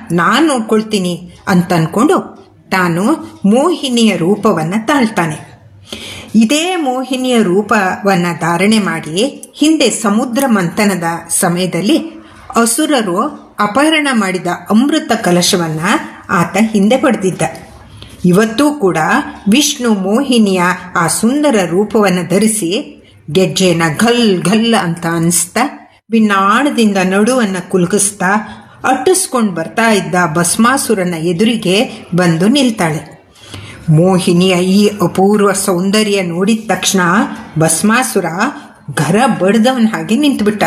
ನಾನು ನೋಡ್ಕೊಳ್ತೀನಿ ಅಂತ ಅನ್ಕೊಂಡು ತಾನು ಮೋಹಿನಿಯ ರೂಪವನ್ನು ತಾಳ್ತಾನೆ ಇದೇ ಮೋಹಿನಿಯ ರೂಪವನ್ನು ಧಾರಣೆ ಮಾಡಿ ಹಿಂದೆ ಸಮುದ್ರ ಮಂಥನದ ಸಮಯದಲ್ಲಿ ಅಸುರರು ಅಪಹರಣ ಮಾಡಿದ ಅಮೃತ ಕಲಶವನ್ನು ಆತ ಹಿಂದೆ ಪಡೆದಿದ್ದ ಇವತ್ತೂ ಕೂಡ ವಿಷ್ಣು ಮೋಹಿನಿಯ ಆ ಸುಂದರ ರೂಪವನ್ನು ಧರಿಸಿ ಗೆಜ್ಜೆನ ಘಲ್ ಘಲ್ ಅಂತ ಅನಿಸ್ತಾ ಬಿನ್ನಾಣದಿಂದ ನಡುವನ್ನು ಕುಲುಕಿಸ್ತಾ ಅಟ್ಟಿಸ್ಕೊಂಡು ಬರ್ತಾ ಇದ್ದ ಭಸ್ಮಾಸುರನ ಎದುರಿಗೆ ಬಂದು ನಿಲ್ತಾಳೆ ಮೋಹಿನಿಯ ಈ ಅಪೂರ್ವ ಸೌಂದರ್ಯ ನೋಡಿದ ತಕ್ಷಣ ಭಸ್ಮಾಸುರ ಗರ ಬಡ್ದವನ ಹಾಗೆ ನಿಂತುಬಿಟ್ಟ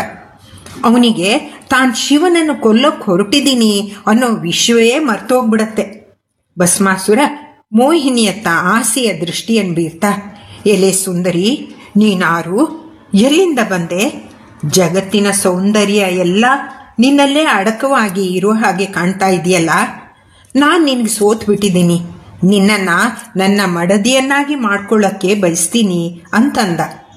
ಅವನಿಗೆ ತಾನು ಶಿವನನ್ನು ಕೊಲ್ಲೋಕೆ ಹೊರಟಿದ್ದೀನಿ ಅನ್ನೋ ವಿಷಯವೇ ಮರ್ತೋಗ್ಬಿಡತ್ತೆ ಭಸ್ಮಾಸುರ ಮೋಹಿನಿಯತ್ತ ಆಸೆಯ ದೃಷ್ಟಿಯನ್ನು ಬೀರ್ತಾ ಎಲೆ ಸುಂದರಿ ನೀನಾರು ಎಲ್ಲಿಂದ ಬಂದೆ ಜಗತ್ತಿನ ಸೌಂದರ್ಯ ಎಲ್ಲ ನಿನ್ನಲ್ಲೇ ಅಡಕವಾಗಿ ಇರೋ ಹಾಗೆ ಕಾಣ್ತಾ ಇದೆಯಲ್ಲ ನಾನು ನಿನಗೆ ಸೋತ್ ಬಿಟ್ಟಿದ್ದೀನಿ ನಿನ್ನನ್ನು ನನ್ನ ಮಡದಿಯನ್ನಾಗಿ ಮಾಡ್ಕೊಳ್ಳೋಕ್ಕೆ ಬಯಸ್ತೀನಿ ಅಂತಂದ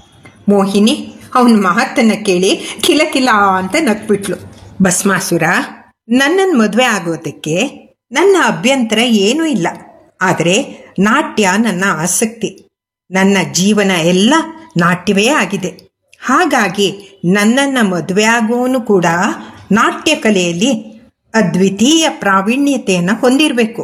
ಮೋಹಿನಿ ಅವನ ಮಾತನ್ನು ಕೇಳಿ ಕಿಲ ಕಿಲ ಅಂತ ನಕ್ಬಿಟ್ಲು ಭಸ್ಮಾಸುರ ನನ್ನನ್ನು ಮದುವೆ ಆಗೋದಕ್ಕೆ ನನ್ನ ಅಭ್ಯಂತರ ಏನೂ ಇಲ್ಲ ಆದರೆ ನಾಟ್ಯ ನನ್ನ ಆಸಕ್ತಿ ನನ್ನ ಜೀವನ ಎಲ್ಲ ನಾಟ್ಯವೇ ಆಗಿದೆ ಹಾಗಾಗಿ ನನ್ನನ್ನು ಮದುವೆ ಆಗೋನು ಕೂಡ ನಾಟ್ಯ ಕಲೆಯಲ್ಲಿ ಅದ್ವಿತೀಯ ಪ್ರಾವೀಣ್ಯತೆಯನ್ನು ಹೊಂದಿರಬೇಕು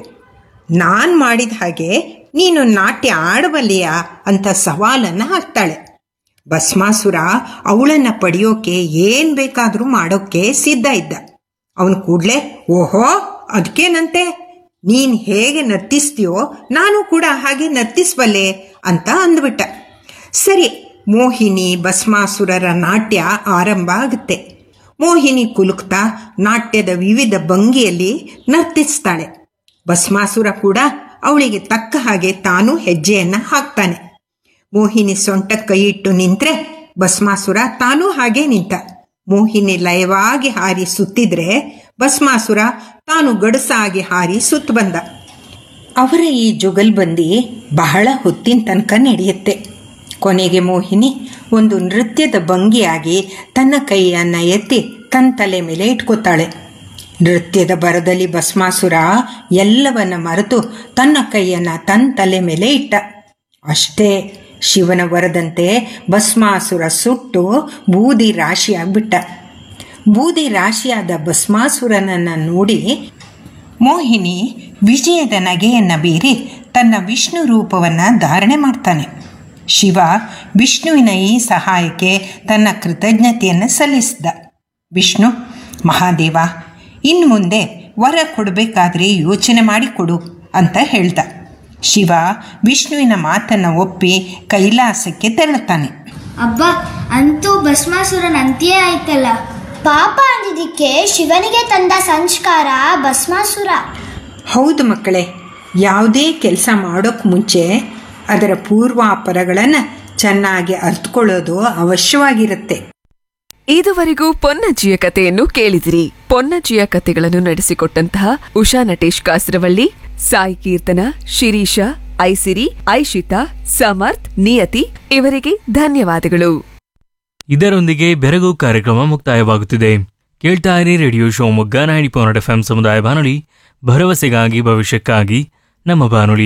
ನಾನು ಮಾಡಿದ ಹಾಗೆ ನೀನು ನಾಟ್ಯ ಆಡಬಲ್ಲೆಯಾ ಅಂತ ಸವಾಲನ್ನು ಹಾಕ್ತಾಳೆ ಭಸ್ಮಾಸುರ ಅವಳನ್ನು ಪಡೆಯೋಕೆ ಏನು ಬೇಕಾದರೂ ಮಾಡೋಕ್ಕೆ ಸಿದ್ಧ ಇದ್ದ ಅವನು ಕೂಡಲೇ ಓಹೋ ಅದಕ್ಕೇನಂತೆ ನೀನು ಹೇಗೆ ನರ್ತಿಸ್ತೀಯೋ ನಾನು ಕೂಡ ಹಾಗೆ ನರ್ತಿಸ್ಬಲ್ಲೆ ಅಂತ ಅಂದ್ಬಿಟ್ಟ ಸರಿ ಮೋಹಿನಿ ಭಸ್ಮಾಸುರರ ನಾಟ್ಯ ಆರಂಭ ಆಗುತ್ತೆ ಮೋಹಿನಿ ಕುಲುಕ್ತಾ ನಾಟ್ಯದ ವಿವಿಧ ಭಂಗಿಯಲ್ಲಿ ನರ್ತಿಸ್ತಾಳೆ ಭಸ್ಮಾಸುರ ಕೂಡ ಅವಳಿಗೆ ತಕ್ಕ ಹಾಗೆ ತಾನು ಹೆಜ್ಜೆಯನ್ನು ಹಾಕ್ತಾನೆ ಮೋಹಿನಿ ಸೊಂಟ ಕೈಯಿಟ್ಟು ನಿಂತ್ರೆ ಭಸ್ಮಾಸುರ ತಾನೂ ಹಾಗೆ ನಿಂತ ಮೋಹಿನಿ ಲಯವಾಗಿ ಹಾರಿ ಸುತ್ತಿದ್ರೆ ಭಸ್ಮಾಸುರ ತಾನು ಗಡಸಾಗಿ ಹಾರಿ ಸುತ್ತ ಬಂದ ಅವರ ಈ ಜುಗಲ್ಬಂದಿ ಬಹಳ ಹೊತ್ತಿನ ತನಕ ನಡೆಯುತ್ತೆ ಕೊನೆಗೆ ಮೋಹಿನಿ ಒಂದು ನೃತ್ಯದ ಭಂಗಿಯಾಗಿ ತನ್ನ ಕೈಯನ್ನು ಎತ್ತಿ ತನ್ನ ತಲೆ ಮೇಲೆ ಇಟ್ಕೋತಾಳೆ ನೃತ್ಯದ ಬರದಲ್ಲಿ ಭಸ್ಮಾಸುರ ಎಲ್ಲವನ್ನ ಮರೆತು ತನ್ನ ಕೈಯನ್ನು ತನ್ನ ತಲೆ ಮೇಲೆ ಇಟ್ಟ ಅಷ್ಟೇ ಶಿವನ ವರದಂತೆ ಭಸ್ಮಾಸುರ ಸುಟ್ಟು ಬೂದಿ ರಾಶಿಯಾಗ್ಬಿಟ್ಟ ಬೂದಿ ರಾಶಿಯಾದ ಭಸ್ಮಾಸುರನನ್ನು ನೋಡಿ ಮೋಹಿನಿ ವಿಜಯದ ನಗೆಯನ್ನು ಬೀರಿ ತನ್ನ ವಿಷ್ಣು ರೂಪವನ್ನು ಧಾರಣೆ ಮಾಡ್ತಾನೆ ಶಿವ ವಿಷ್ಣುವಿನ ಈ ಸಹಾಯಕ್ಕೆ ತನ್ನ ಕೃತಜ್ಞತೆಯನ್ನು ಸಲ್ಲಿಸಿದ ವಿಷ್ಣು ಮಹಾದೇವ ಇನ್ನು ಮುಂದೆ ವರ ಕೊಡಬೇಕಾದ್ರೆ ಯೋಚನೆ ಮಾಡಿ ಕೊಡು ಅಂತ ಹೇಳ್ದ ಶಿವ ವಿಷ್ಣುವಿನ ಮಾತನ್ನು ಒಪ್ಪಿ ಕೈಲಾಸಕ್ಕೆ ತೆರಳುತ್ತಾನೆ ಅಬ್ಬಾ ಅಂತೂ ಭಸ್ಮಾಸುರನ ಅಂತ್ಯ ಆಯ್ತಲ್ಲ ಪಾಪ ಅಂದಿದ್ದಕ್ಕೆ ಶಿವನಿಗೆ ತಂದ ಸಂಸ್ಕಾರ ಭಸ್ಮಾಸುರ ಹೌದು ಮಕ್ಕಳೇ ಯಾವುದೇ ಕೆಲಸ ಮಾಡೋಕ್ಕೆ ಮುಂಚೆ ಅದರ ಪೂರ್ವಾಪರಗಳನ್ನು ಚೆನ್ನಾಗಿ ಅರ್ಥಕೊಳ್ಳೋದು ಅವಶ್ಯವಾಗಿರುತ್ತೆ ಇದುವರೆಗೂ ಪೊನ್ನಜ್ಜಿಯ ಕಥೆಯನ್ನು ಕೇಳಿದಿರಿ ಪೊನ್ನಜ್ಜಿಯ ಕಥೆಗಳನ್ನು ನಡೆಸಿಕೊಟ್ಟಂತಹ ಉಷಾ ನಟೇಶ್ ಕಾಸರವಳ್ಳಿ ಸಾಯಿ ಕೀರ್ತನ ಶಿರೀಷ ಐಸಿರಿ ಐಶಿತಾ ಸಮರ್ಥ್ ನಿಯತಿ ಇವರಿಗೆ ಧನ್ಯವಾದಗಳು ಇದರೊಂದಿಗೆ ಬೆರಗು ಕಾರ್ಯಕ್ರಮ ಮುಕ್ತಾಯವಾಗುತ್ತಿದೆ ಕೇಳ್ತಾ ಇರಿ radio Shivamogga ninety point F ಸಮುದಾಯ ಬಾನುಲಿ ಭರವಸೆಗಾಗಿ ಭವಿಷ್ಯಕ್ಕಾಗಿ ನಮ್ಮ ಬಾನುಲಿ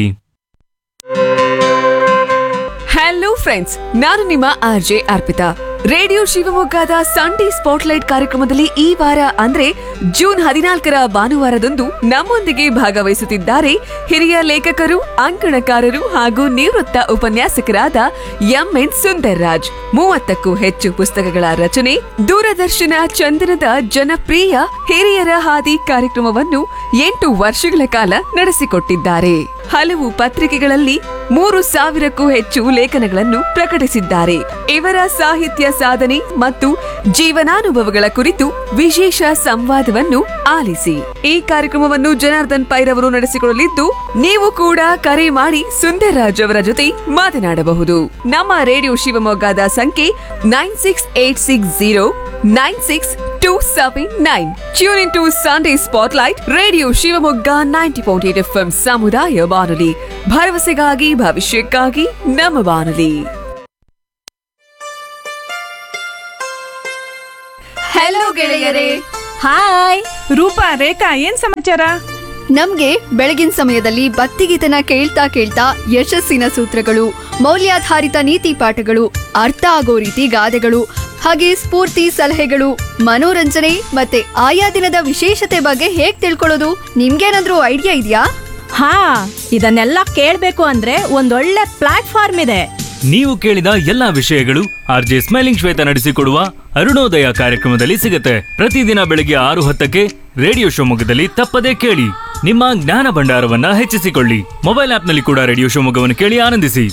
ಹಲೋ ಫ್ರೆಂಡ್ಸ್ ನಾನು ನಿಮ್ಮ ಆರ್ ಜೆ ಅರ್ಪಿತಾ ರೇಡಿಯೋ ಶಿವಮೊಗ್ಗದ ಸಂಡೇ ಸ್ಪಾಟ್ಲೈಟ್ ಕಾರ್ಯಕ್ರಮದಲ್ಲಿ ಈ ವಾರ ಅಂದ್ರೆ ಜೂನ್ ಹದಿನಾಲ್ಕರ ಭಾನುವಾರದಂದು ನಮ್ಮೊಂದಿಗೆ ಭಾಗವಹಿಸುತ್ತಿದ್ದಾರೆ ಹಿರಿಯ ಲೇಖಕರು ಅಂಕಣಕಾರರು ಹಾಗೂ ನಿವೃತ್ತ ಉಪನ್ಯಾಸಕರಾದ ಎಂ ಎನ್ ಸುಂದರ್ ರಾಜ್ ಮೂವತ್ತಕ್ಕೂ ಹೆಚ್ಚು ಪುಸ್ತಕಗಳ ರಚನೆ ದೂರದರ್ಶನ ಚಂದನದ ಜನಪ್ರಿಯ ಹಿರಿಯರ ಹಾದಿ ಕಾರ್ಯಕ್ರಮವನ್ನು ಎಂಟು ವರ್ಷಗಳ ಕಾಲ ನಡೆಸಿಕೊಟ್ಟಿದ್ದಾರೆ ಹಲವು ಪತ್ರಿಕೆಗಳಲ್ಲಿ ಮೂರು ಸಾವಿರಕ್ಕೂ ಹೆಚ್ಚು ಲೇಖನಗಳನ್ನು ಪ್ರಕಟಿಸಿದ್ದಾರೆ ಇವರ ಸಾಹಿತ್ಯ ಸಾಧನೆ ಮತ್ತು ಜೀವನಾನುಭವಗಳ ಕುರಿತು ವಿಶೇಷ ಸಂವಾದವನ್ನು ಆಲಿಸಿ ಈ ಕಾರ್ಯಕ್ರಮವನ್ನು ಜನಾರ್ದನ್ ಪೈರವರು ನಡೆಸಿಕೊಳ್ಳಲಿದ್ದು ನೀವು ಕೂಡ ಕರೆ ಮಾಡಿ ಸುಂದರ್ರಾಜ್ ಅವರ ಜೊತೆ ಮಾತನಾಡಬಹುದು ನಮ್ಮ ರೇಡಿಯೋ ಶಿವಮೊಗ್ಗದ ಸಂಖ್ಯೆ nine six eight six zero nine six two seven nine tune in to Sunday spotlight radio Shivamogga ninety point eight F ಸಮುದಾಯ ಬಾನುಲಿ ಭರವಸೆಗಾಗಿ ಭವಿಷ್ಯಕ್ಕಾಗಿ ನಮ್ಮ ಬಾನುಲಿ ಹಲೋ ಗೆಳೆಯರೇ ಹಾಯ್ ರೂಪಾ ರೇಖಾ ಏನ್ ಸಮಾಚಾರ ನಮ್ಗೆ ಬೆಳಗಿನ ಸಮಯದಲ್ಲಿ ಭಕ್ತಿಗೀತನ ಕೇಳ್ತಾ ಕೇಳ್ತಾ ಯಶಸ್ಸಿನ ಸೂತ್ರಗಳು ಮೌಲ್ಯಾಧಾರಿತ ನೀತಿ ಪಾಠಗಳು ಅರ್ಥ ಆಗೋ ರೀತಿ ಗಾದೆಗಳು ಹಾಗೆ ಸ್ಫೂರ್ತಿ ಸಲಹೆಗಳು ಮನೋರಂಜನೆ ಮತ್ತೆ ಆಯಾ ದಿನದ ವಿಶೇಷತೆ ಬಗ್ಗೆ ಹೇಗ್ ತಿಳ್ಕೊಳ್ಳೋದು ನಿಮ್ಗೇನಾದ್ರೂ ಐಡಿಯಾ ಇದೆಯಾ ಹಾ ಇದನ್ನೆಲ್ಲ ಕೇಳ್ಬೇಕು ಅಂದ್ರೆ ಒಂದೊಳ್ಳೆ ಪ್ಲಾಟ್ಫಾರ್ಮ್ ಇದೆ ನೀವು ಕೇಳಿದ ಎಲ್ಲಾ ವಿಷಯಗಳು ಆರ್ ಜೆ ಸ್ಮೈಲಿಂಗ್ ಶ್ವೇತ ನಡೆಸಿಕೊಡುವ ಅರುಣೋದಯ ಕಾರ್ಯಕ್ರಮದಲ್ಲಿ ಸಿಗುತ್ತೆ ಪ್ರತಿದಿನ ಬೆಳಗ್ಗೆ ಆರು ಹತ್ತಕ್ಕೆ ರೇಡಿಯೋ ಶಿವಮೊಗ್ಗದಲ್ಲಿ ತಪ್ಪದೇ ಕೇಳಿ ನಿಮ್ಮ ಜ್ಞಾನ ಭಂಡಾರವನ್ನ ಹೆಚ್ಚಿಸಿಕೊಳ್ಳಿ ಮೊಬೈಲ್ ಆಪ್ನಲ್ಲಿ ಕೂಡ ರೇಡಿಯೋ ಶಿವಮೊಗ್ಗವನ್ನು ಕೇಳಿ ಆನಂದಿಸಿ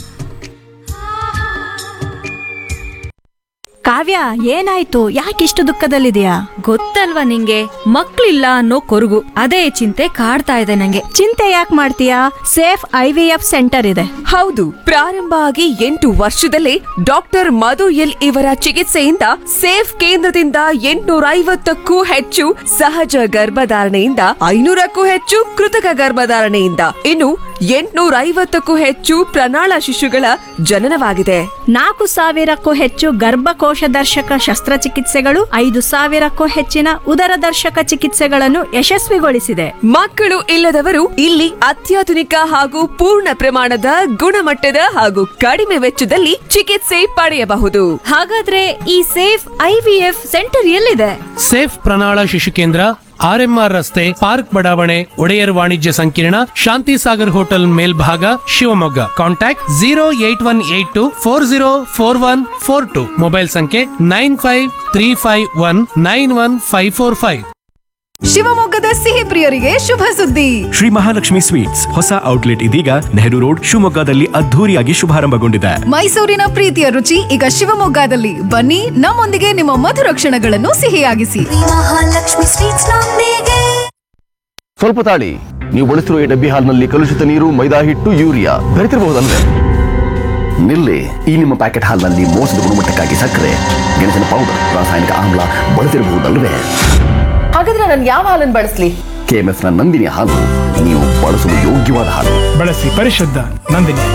ಕಾವ್ಯ ಏನಾಯ್ತು ಯಾಕಿಷ್ಟು ದುಃಖದಲ್ಲಿದೆಯಾ ಗೊತ್ತಲ್ವಾ ನಿಂಗೆ ಮಕ್ಳಿಲ್ಲ ಅನ್ನೋ ಕೊರಗು ಅದೇ ಚಿಂತೆ ಕಾಡ್ತಾ ಇದೆ ನಂಗೆ ಚಿಂತೆ ಯಾಕೆ ಮಾಡ್ತೀಯಾ safe I V F center ಇದೆ ಹೌದು ಪ್ರಾರಂಭ ಆಗಿ ಎಂಟು ವರ್ಷದಲ್ಲೇ ಡಾಕ್ಟರ್ ಮಧು ಎಲ್ ಇವರ ಚಿಕಿತ್ಸೆಯಿಂದ ಸೇಫ್ ಕೇಂದ್ರದಿಂದ ಎಂಟುನೂರ ಐವತ್ತಕ್ಕೂ ಹೆಚ್ಚು ಸಹಜ ಗರ್ಭಧಾರಣೆಯಿಂದ ಐನೂರಕ್ಕೂ ಹೆಚ್ಚು ಕೃತಕ ಗರ್ಭಧಾರಣೆಯಿಂದ ಇನ್ನು ಎಂಟುನೂರ ಐವತ್ತಕ್ಕೂ ಹೆಚ್ಚು ಪ್ರಣಾಳ ಶಿಶುಗಳ ಜನನವಾಗಿದೆ ನಾಲ್ಕು ಸಾವಿರಕ್ಕೂ ಹೆಚ್ಚು ಗರ್ಭಕೋಶ ದರ್ಶಕ ಶಸ್ತ್ರಚಿಕಿತ್ಸೆಗಳು ಐದು ಸಾವಿರಕ್ಕೂ ಹೆಚ್ಚಿನ ಉದರ ದರ್ಶಕ ಚಿಕಿತ್ಸೆಗಳನ್ನು ಯಶಸ್ವಿಗೊಳಿಸಿದೆ ಮಕ್ಕಳು ಇಲ್ಲದವರು ಇಲ್ಲಿ ಅತ್ಯಾಧುನಿಕ ಹಾಗೂ ಪೂರ್ಣ ಪ್ರಮಾಣದ ಗುಣಮಟ್ಟದ ಹಾಗೂ ಕಡಿಮೆ ವೆಚ್ಚದಲ್ಲಿ ಚಿಕಿತ್ಸೆ ಪಡೆಯಬಹುದು ಹಾಗಾದ್ರೆ ಈ safe I V F center ಎಲ್ಲಿದೆ ಸೇಫ್ ಪ್ರಣಾಳ ಶಿಶು ಕೇಂದ್ರ ಆರ್ಎಂಆರ್ ರಸ್ತೆ ಪಾರ್ಕ್ ಬಡಾವಣೆ ಒಡೆಯರ್ ವಾಣಿಜ್ಯ ಸಂಕೀರ್ಣ ಶಾಂತಿ ಸಾಗರ್ ಹೋಟೆಲ್ ಮೇಲ್ಭಾಗ Shivamogga contact zero eight one eight two four zero four one four two mobile ಸಂಖ್ಯೆ nine five three five one nine one five four five ಶಿವಮೊಗ್ಗದ ಸಿಹಿ ಪ್ರಿಯರಿಗೆ ಶುಭ ಸುದ್ದಿ ಶ್ರೀ ಮಹಾಲಕ್ಷ್ಮಿ ಸ್ವೀಟ್ಸ್ ಹೊಸ ಔಟ್ಲೆಟ್ ಇದೀಗ ನೆಹರು ರೋಡ್ ಶಿವಮೊಗ್ಗದಲ್ಲಿ ಅದ್ಧೂರಿಯಾಗಿ ಶುಭಾರಂಭಗೊಂಡಿದೆ ಮೈಸೂರಿನ ಪ್ರೀತಿಯ ರುಚಿ ಈಗ ಶಿವಮೊಗ್ಗದಲ್ಲಿ ಬನ್ನಿ ನಮ್ಮೊಂದಿಗೆ ನಿಮ್ಮ ಮಧುರ ಕ್ಷಣಗಳನ್ನು ಸಿಹಿಯಾಗಿಸಿ ಸ್ವಲ್ಪ ತಾಳಿ ನೀವು ಬಳಸಿರುವ ಈ ಡಬ್ಬಿ ಹಾಲ್ನಲ್ಲಿ ಕಲುಷಿತ ನೀರು ಮೈದಾ ಹಿಟ್ಟು ಯೂರಿಯಾ ಬೆರೆತಿರಬಹುದಲ್ವೇ ನಿಲ್ಲಿ ಈ ನಿಮ್ಮ ಪ್ಯಾಕೆಟ್ ಹಾಲ್ನಲ್ಲಿ ಮೋಸದ ಗುಣಮಟ್ಟಕ್ಕಾಗಿ ಸಕ್ಕರೆ ಗೆಣಸಿನ ಪೌಡರ್ ರಾಸಾಯನಿಕ ಆಮ್ಲ ಬಳಸಿರಬಹುದಲ್ವೇ ಹಾಗಾದ್ರೆ ನಾನು ಯಾವ ಹಾಲನ್ನು ಬಳಸಲಿ ಕೆಎಂಎಫ್ನ ನಂದಿನಿ ಹಾಲು ನೀವು ಬಳಸಲು ಯೋಗ್ಯವಾದ ಹಾಲು ಬಳಸಿ ಪರಿಶುದ್ಧ ನಂದಿನಿ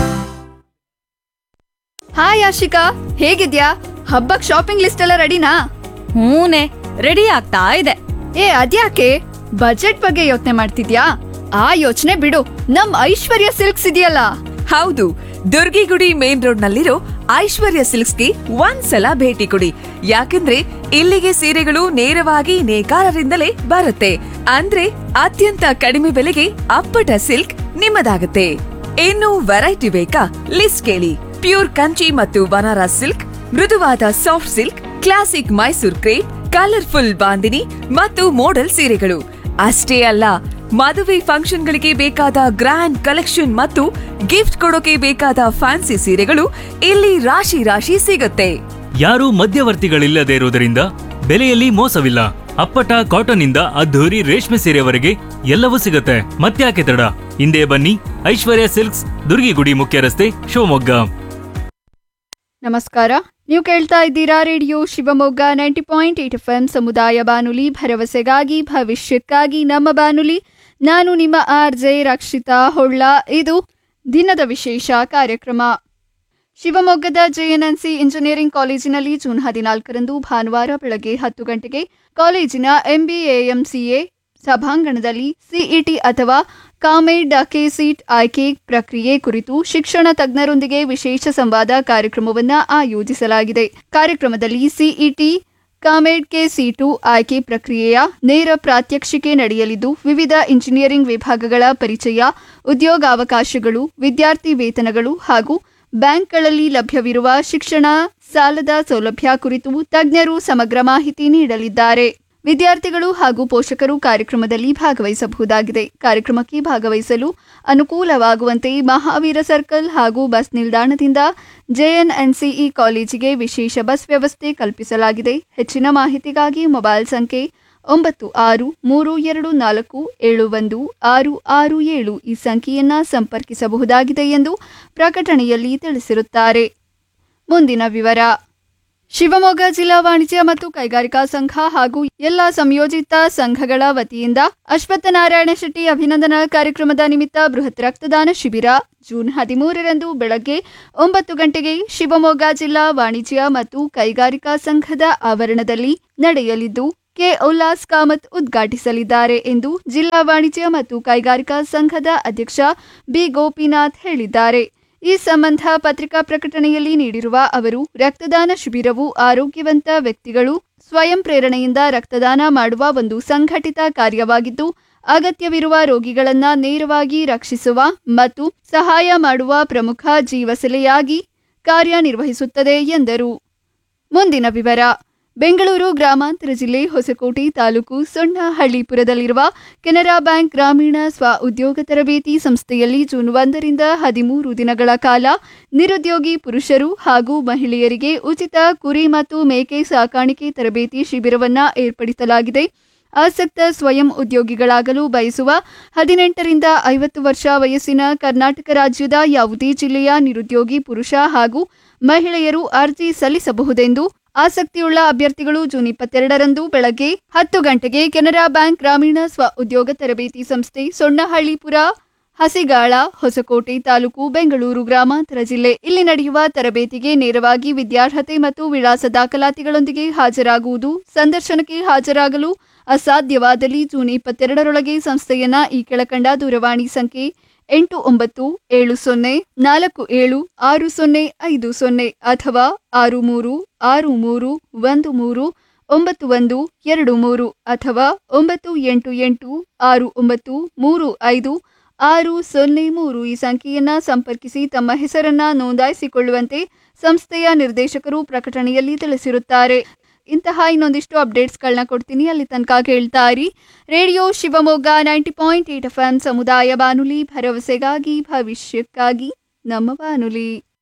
ಹಾಯ್ ಆಶಿಕಾ ಹೇಗಿದ್ಯಾ ಹಬ್ಬಕ್ ಶಾಪಿಂಗ್ ಲಿಸ್ಟ್ ಎಲ್ಲ ರೆಡಿನಾ ಹೂನೆ ರೆಡಿ ಆಗ್ತಾ ಇದೆ ಏ ಅದ್ಯಾಕೆ ಬಜೆಟ್ ಬಗ್ಗೆ ಯೋಚನೆ ಮಾಡ್ತಿದ್ಯಾ ಆ ಯೋಚನೆ ಬಿಡು ನಮ್ ಐಶ್ವರ್ಯ ಸಿಲ್ಕ್ಸ್ ಇದೆಯಲ್ಲ ಹೌದು ದುರ್ಗಿಗುಡಿ ಮೇನ್ ರೋಡ್ ನಲ್ಲಿರೋ ಐಶ್ವರ್ಯ ಸಿಲ್ಕ್ಸ್ಗೆ ಒಂದ್ಸಲ ಭೇಟಿ ಕೊಡಿ ಯಾಕಂದ್ರೆ ಇಲ್ಲಿಗೆ ಸೀರೆಗಳು ನೇರವಾಗಿ ನೇಕಾರರಿಂದಲೇ ಬರುತ್ತೆ ಅಂದ್ರೆ ಅತ್ಯಂತ ಕಡಿಮೆ ಬೆಲೆಗೆ ಅಪ್ಪಟ ಸಿಲ್ಕ್ ನಿಮ್ಮದಾಗುತ್ತೆ ಇನ್ನು ವೆರೈಟಿ ಬೇಕಾ ಲಿಸ್ಟ್ ಕೇಳಿ ಪ್ಯೂರ್ ಕಂಚಿ ಮತ್ತು ಬನಾರಸ್ ಸಿಲ್ಕ್ ಮೃದುವಾದ soft silk classic Mysore crepe colourful bandhani ಮತ್ತು ಮೋಡಲ್ ಸೀರೆಗಳು ಅಷ್ಟೇ ಅಲ್ಲ ಮದುವೆ ಫಂಕ್ಷನ್ಗಳಿಗೆ ಬೇಕಾದ ಗ್ರ್ಯಾಂಡ್ ಕಲೆಕ್ಷನ್ ಮತ್ತು ಗಿಫ್ಟ್ ಕೊಡೋಕೆ ಬೇಕಾದ ಫ್ಯಾನ್ಸಿ ಸೀರೆಗಳು ಇಲ್ಲಿ ರಾಶಿ ರಾಶಿ ಸಿಗುತ್ತೆ ಯಾರೂ ಮಧ್ಯವರ್ತಿಗಳಿಲ್ಲದೆ ಇರುವುದರಿಂದ ಬೆಲೆಯಲ್ಲಿ ಮೋಸವಿಲ್ಲ ಅಪ್ಪಟ ಕಾಟನ್ ಇಂದ ಅದ್ಧೂರಿ ರೇಷ್ಮೆ ಸೀರೆವರೆಗೆ ಎಲ್ಲವೂ ಸಿಗುತ್ತೆ ಮತ್ತ್ಯಾಕೆ ತಡ ಹಿಂದೆ ಬನ್ನಿ ಐಶ್ವರ್ಯ ಸಿಲ್ಕ್ಸ್ ದುರ್ಗಿಗುಡಿ ಮುಖ್ಯ ರಸ್ತೆ ಶಿವಮೊಗ್ಗ ನಮಸ್ಕಾರ ನೀವು ಕೇಳ್ತಾ ಇದ್ದೀರಾ radio Shivamogga ninety point eight F M ಸಮುದಾಯ ಬಾನುಲಿ ಭರವಸೆಗಾಗಿ ಭವಿಷ್ಯಕ್ಕಾಗಿ ನಮ್ಮ ಬಾನುಲಿ ನಾನು ನಿಮ್ಮ ಆರ್ ಜೆ ರಕ್ಷಿತಾ ಹೊಳ್ಳ ಇದು ದಿನದ ವಿಶೇಷ ಕಾರ್ಯಕ್ರಮ ಶಿವಮೊಗ್ಗದ ಜೆಎನ್ಎನ್ಸಿ ಇಂಜಿನಿಯರಿಂಗ್ ಕಾಲೇಜಿನಲ್ಲಿ ಜೂನ್ ಹದಿನಾಲ್ಕರಂದು ಭಾನುವಾರ ಬೆಳಗ್ಗೆ ಹತ್ತು ಗಂಟೆಗೆ ಕಾಲೇಜಿನ ಎಂಬಿಎಎಂಸಿಎ ಸಭಾಂಗಣದಲ್ಲಿ ಸಿಇಟಿ ಅಥವಾ ಕಾಮೆಡ್ ಕೆ ಸೀಟ್ ಆಯ್ಕೆ ಪ್ರಕ್ರಿಯೆ ಕುರಿತು ಶಿಕ್ಷಣ ತಜ್ಞರೊಂದಿಗೆ ವಿಶೇಷ ಸಂವಾದ ಕಾರ್ಯಕ್ರಮವನ್ನು ಆಯೋಜಿಸಲಾಗಿದೆ ಕಾರ್ಯಕ್ರಮದಲ್ಲಿ ಸಿಇಟಿ ಕಾಮೆಡ್ ಕೆ ಸೀಟು ಆಯ್ಕೆ ಪ್ರಕ್ರಿಯೆಯ ನೇರ ಪ್ರಾತ್ಯಕ್ಷಿಕೆ ನಡೆಯಲಿದ್ದು ವಿವಿಧ ಇಂಜಿನಿಯರಿಂಗ್ ವಿಭಾಗಗಳ ಪರಿಚಯ ಉದ್ಯೋಗಾವಕಾಶಗಳು ವಿದ್ಯಾರ್ಥಿ ವೇತನಗಳು ಹಾಗೂ ಬ್ಯಾಂಕ್ಗಳಲ್ಲಿ ಲಭ್ಯವಿರುವ ಶಿಕ್ಷಣ ಸಾಲದ ಸೌಲಭ್ಯ ಕುರಿತು ತಜ್ಞರು ಸಮಗ್ರ ಮಾಹಿತಿ ನೀಡಲಿದ್ದಾರೆ ವಿದ್ಯಾರ್ಥಿಗಳು ಹಾಗೂ ಪೋಷಕರು ಕಾರ್ಯಕ್ರಮದಲ್ಲಿ ಭಾಗವಹಿಸಬಹುದಾಗಿದೆ ಕಾರ್ಯಕ್ರಮಕ್ಕೆ ಭಾಗವಹಿಸಲು ಅನುಕೂಲವಾಗುವಂತೆ ಮಹಾವೀರ ಸರ್ಕಲ್ ಹಾಗೂ ಬಸ್ ನಿಲ್ದಾಣದಿಂದ ಜೆಎನ್ಎನ್ಸಿಇ ಕಾಲೇಜಿಗೆ ವಿಶೇಷ ಬಸ್ ವ್ಯವಸ್ಥೆ ಕಲ್ಪಿಸಲಾಗಿದೆ ಹೆಚ್ಚಿನ ಮಾಹಿತಿಗಾಗಿ ಮೊಬೈಲ್ ಸಂಖ್ಯೆ ಒಂಬತ್ತು ಆರು ಮೂರು ಎರಡು ನಾಲ್ಕು ಏಳು ಒಂದು ಆರು ಆರು ಏಳು ಈ ಸಂಖ್ಯೆಯನ್ನ ಸಂಪರ್ಕಿಸಬಹುದಾಗಿದೆ ಎಂದು ಪ್ರಕಟಣೆಯಲ್ಲಿ ತಿಳಿಸಿರುತ್ತಾರೆ ಮುಂದಿನ ವಿವರ ಶಿವಮೊಗ್ಗ ಜಿಲ್ಲಾ ವಾಣಿಜ್ಯ ಮತ್ತು ಕೈಗಾರಿಕಾ ಸಂಘ ಹಾಗೂ ಎಲ್ಲ ಸಂಯೋಜಿತ ಸಂಘಗಳ ವತಿಯಿಂದ ಅಶ್ವತ್ಥನಾರಾಯಣ ಶೆಟ್ಟಿ ಅಭಿನಂದನಾ ಕಾರ್ಯಕ್ರಮದ ನಿಮಿತ್ತ ಬೃಹತ್ ರಕ್ತದಾನ ಶಿಬಿರ ಜೂನ್ ಹದಿಮೂರರಂದು ಬೆಳಗ್ಗೆ ಒಂಬತ್ತು ಗಂಟೆಗೆ ಶಿವಮೊಗ್ಗ ಜಿಲ್ಲಾ ವಾಣಿಜ್ಯ ಮತ್ತು ಕೈಗಾರಿಕಾ ಸಂಘದ ಆವರಣದಲ್ಲಿ ನಡೆಯಲಿದ್ದು ಕೆ ಉಲ್ಲಾಸ್ ಕಾಮತ್ ಉದ್ಘಾಟಿಸಲಿದ್ದಾರೆ ಎಂದು ಜಿಲ್ಲಾ ವಾಣಿಜ್ಯ ಮತ್ತು ಕೈಗಾರಿಕಾ ಸಂಘದ ಅಧ್ಯಕ್ಷ ಬಿ ಗೋಪಿನಾಥ್ ಹೇಳಿದ್ದಾರೆ ಈ ಸಂಬಂಧ ಪತ್ರಿಕಾ ಪ್ರಕಟಣೆಯಲ್ಲಿ ನೀಡಿರುವ ಅವರು ರಕ್ತದಾನ ಶಿಬಿರವು ಆರೋಗ್ಯವಂತ ವ್ಯಕ್ತಿಗಳು ಸ್ವಯಂ ಪ್ರೇರಣೆಯಿಂದ ರಕ್ತದಾನ ಮಾಡುವ ಒಂದು ಸಂಘಟಿತ ಕಾರ್ಯವಾಗಿದ್ದು ಅಗತ್ಯವಿರುವ ರೋಗಿಗಳನ್ನ ನೇರವಾಗಿ ರಕ್ಷಿಸುವ ಮತ್ತು ಸಹಾಯ ಮಾಡುವ ಪ್ರಮುಖ ಜೀವಸೆಲೆಯಾಗಿ ಕಾರ್ಯನಿರ್ವಹಿಸುತ್ತದೆ ಎಂದರು ಮುಂದಿನ ವಿವರ ಬೆಂಗಳೂರು ಗ್ರಾಮಾಂತರ ಜಿಲ್ಲೆ ಹೊಸಕೋಟೆ ತಾಲೂಕು ಸೊಣ್ಣಹಳ್ಳಿಪುರದಲ್ಲಿರುವ ಕೆನರಾ ಬ್ಯಾಂಕ್ ಗ್ರಾಮೀಣ ಸ್ವ ಉದ್ಯೋಗ ತರಬೇತಿ ಸಂಸ್ಥೆಯಲ್ಲಿ ಜೂನ್ ಒಂದರಿಂದ ಹದಿಮೂರು ದಿನಗಳ ಕಾಲ ನಿರುದ್ಯೋಗಿ ಪುರುಷರು ಹಾಗೂ ಮಹಿಳೆಯರಿಗೆ ಉಚಿತ ಕುರಿ ಮತ್ತು ಮೇಕೆ ಸಾಕಾಣಿಕೆ ತರಬೇತಿ ಶಿಬಿರವನ್ನ ಏರ್ಪಡಿಸಲಾಗಿದೆ ಆಸಕ್ತ ಸ್ವಯಂ ಉದ್ಯೋಗಿಗಳಾಗಲು ಬಯಸುವ ಹದಿನೆಂಟರಿಂದ ಐವತ್ತು ವರ್ಷ ವಯಸ್ಸಿನ ಕರ್ನಾಟಕ ರಾಜ್ಯದ ಯಾವುದೇ ಜಿಲ್ಲೆಯ ನಿರುದ್ಯೋಗಿ ಪುರುಷ ಹಾಗೂ ಮಹಿಳೆಯರು ಅರ್ಜಿ ಸಲ್ಲಿಸಬಹುದೆಂದು ಆಸಕ್ತಿಯುಳ್ಳ ಅಭ್ಯರ್ಥಿಗಳು ಜೂನ್ ಇಪ್ಪತ್ತೆರಡರಂದು ಬೆಳಗ್ಗೆ ಹತ್ತು ಗಂಟೆಗೆ ಕೆನರಾ ಬ್ಯಾಂಕ್ ಗ್ರಾಮೀಣ ಸ್ವ ಉದ್ಯೋಗ ತರಬೇತಿ ಸಂಸ್ಥೆ ಸೊಣ್ಣಹಳ್ಳಿಪುರ ಹಸಿಗಾಳ ಹೊಸಕೋಟೆ ತಾಲೂಕು ಬೆಂಗಳೂರು ಗ್ರಾಮಾಂತರ ಜಿಲ್ಲೆ ಇಲ್ಲಿ ನಡೆಯುವ ತರಬೇತಿಗೆ ನೇರವಾಗಿ ವಿದ್ಯಾರ್ಹತೆ ಮತ್ತು ವಿಳಾಸ ದಾಖಲಾತಿಗಳೊಂದಿಗೆ ಹಾಜರಾಗುವುದು ಸಂದರ್ಶನಕ್ಕೆ ಹಾಜರಾಗಲು ಅಸಾಧ್ಯವಾದಲ್ಲಿ ಜೂನ್ ಇಪ್ಪತ್ತೆರಡರೊಳಗೆ ಸಂಸ್ಥೆಯನ್ನ ಈ ಕೆಳಕಂಡ ದೂರವಾಣಿ ಸಂಖ್ಯೆ ಎಂಟು ಒಂಬತ್ತು ಏಳು ಸೊನ್ನೆ ನಾಲ್ಕು ಏಳು ಆರು ಸೊನ್ನೆ ಐದು ಸೊನ್ನೆ ಅಥವಾ ಆರು ಮೂರು ಆರು ಮೂರು ಒಂದು ಮೂರು ಒಂಬತ್ತು ಒಂದು ಎರಡು ಮೂರು ಅಥವಾ ಒಂಬತ್ತು ಎಂಟು ಎಂಟು ಆರು ಒಂಬತ್ತು ಮೂರು ಐದು ಆರು ಸೊನ್ನೆ ಮೂರು ಈ ಸಂಖ್ಯೆಯನ್ನ ಸಂಪರ್ಕಿಸಿ ತಮ್ಮ ಹೆಸರನ್ನ ನೋಂದಾಯಿಸಿಕೊಳ್ಳುವಂತೆ ಸಂಸ್ಥೆಯ ನಿರ್ದೇಶಕರು ಪ್ರಕಟಣೆಯಲ್ಲಿ ತಿಳಿಸಿರುತ್ತಾರೆ ಇಂತಹ ಇನ್ನೊಂದಿಷ್ಟು ಅಪ್ಡೇಟ್ಸ್ಗಳನ್ನ ಕೊಡ್ತೀನಿ ಅಲ್ಲಿ ತನಕ ಕೇಳ್ತಾ ಇರಿ radio Shivamogga ninety point eight F M ಸಮುದಾಯ ಬಾನುಲಿ ಭರವಸೆಗಾಗಿ ಭವಿಷ್ಯಕ್ಕಾಗಿ ನಮ್ಮ ಬಾನುಲಿ